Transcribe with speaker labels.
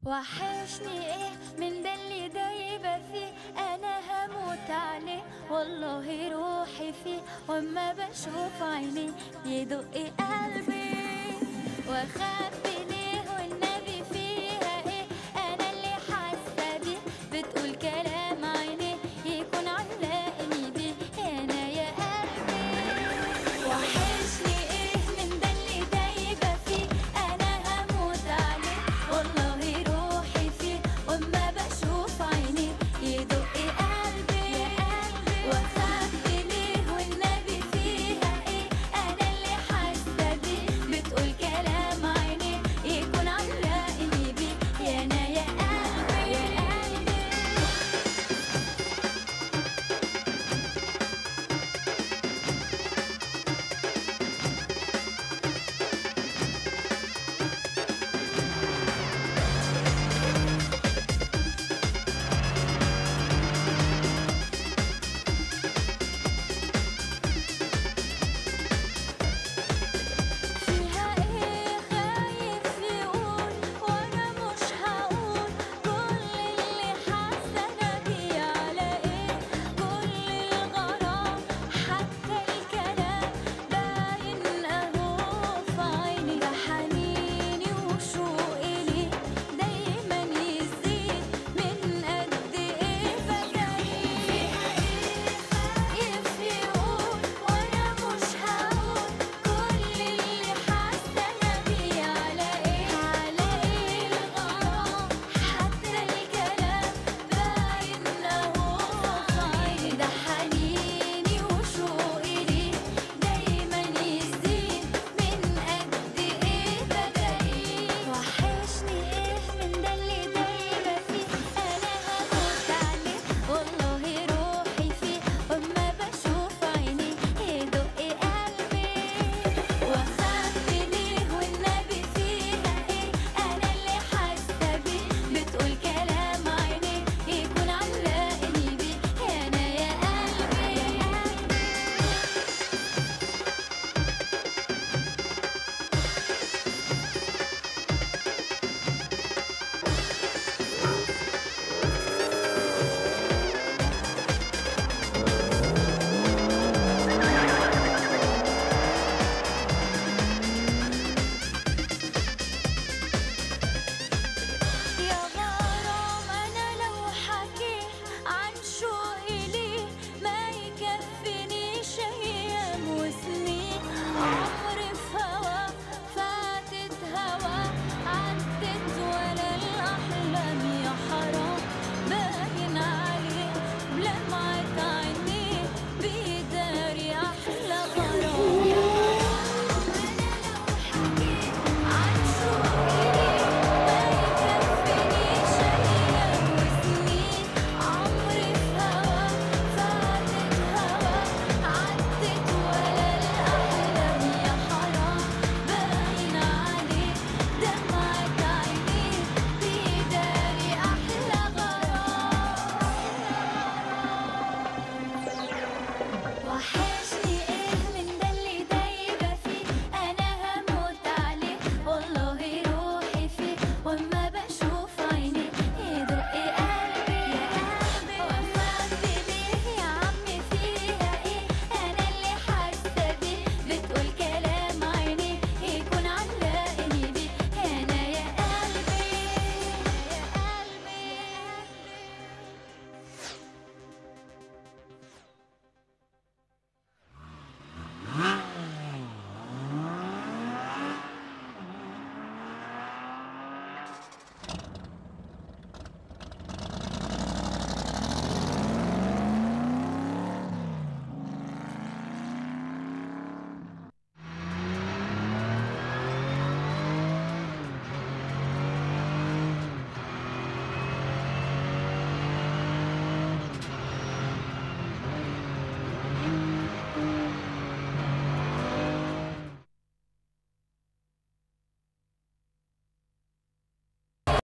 Speaker 1: وحشني ايه من ده اللي دايبة فيه انا هموت عليه والله روحي فيه واما بشوف عينيه يدق قلبي واخبي ليه والنبي فيها ايه انا اللي حاسة بيه بتقول كلام عينيه يكون علقني بيه انا يا قلبي وحشني ايه من ده اللي دايبة فيه انا هموت عليه والله روحي فيه واما بشوف عينيه يدق قلبي واخبي ليه والنبي فيها ايه انا اللي حاسه بيه بتقول كلام عينيه يكون علقني بيه يا انا يا قلبي يا قلبي فيها ايه خايف يقول وانا مش هقول كل اللي حاسه انا بيه على ايه كل الغرام حتى الكلام باين اهو في عيني ده حنيني وشوقي ليه دايما يزيد من قد ايه بلاقيه فيها ايه خايف يقول وانا مش هقول كل اللي حاسه انا بيه على ايه على ايه الغرام حتى الكلام باين اهو في عيني ده حنيني وشوقي ليه دايما يزيد من قد ايه بلاقيه وحشني ايه من ده اللي دايما فيه انا هموت عليه والله روحي فيه واما بشوف عينيه يدق قلبي واخبي ليه والنبي فيها ايه انا اللي حاسه بيه بتقول كلام عينيه يكون علقني بيه يا انا يا قلبي يا قلبي يا غرام أنا لو حكيت عن شوقي ليه ما يكفينيش أيام وسنين عمري في هوا فاتت هوا عدت ولا الأحلام يا حرام باين عليه بلمعة عينيه بيداري أحلى غرام يا غرام أنا لو حكيت عن شوقي ليه ما يكفينيش أيام وسنين عمري في هوا فاتت هوا عدت ولا الأحلام يا حرام باين عليه دمعة عينيه بيداري أحلى غرام وحيد